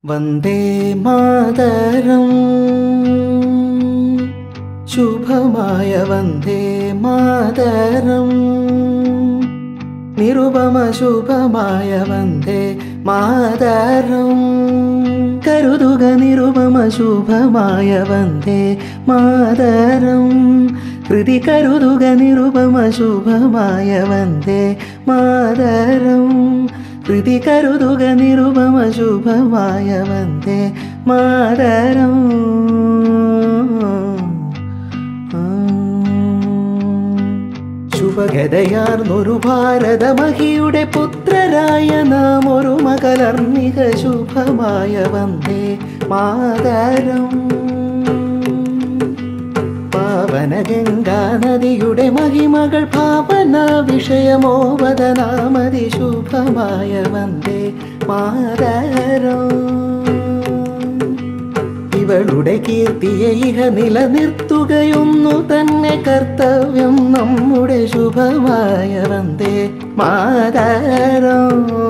വന്ദേ മാതരം ശുഭമായ വന്ദേ മാതരം നിരുപമ ശുഭമായ വന്ദേ മാതരം കരുതുക നിരുപമ ശുഭമായ വന്ദേ മാതരം ഹൃതി കരുതുക നിരുപമ ശുഭമായ വന്ദേ മാതരം ഹൃതി കരുതുക നിരുപമ ശുഭമായ വന്ദേ മാതരം ശുഭഗതയാർന്നൊരു ഭാരതമഹിയുടെ പുത്രരായ നാം ഒരു മകലർമ്മിക ശുഭമായ വന്ദേ മാതരം പാവന ഗംഗാ നദിയുടെ മഹിമകൾ ഭാവന വിഷയമോവദനാമതി ശുഭമായ വന്ദേ മാതരം ഇവളുടെ കീർത്തിയെ ഇഹ നിലനിർത്തുകയൊന്നു തന്നെ കർത്തവ്യം നമ്മുടെ ശുഭമായ വന്ദേ മാതരം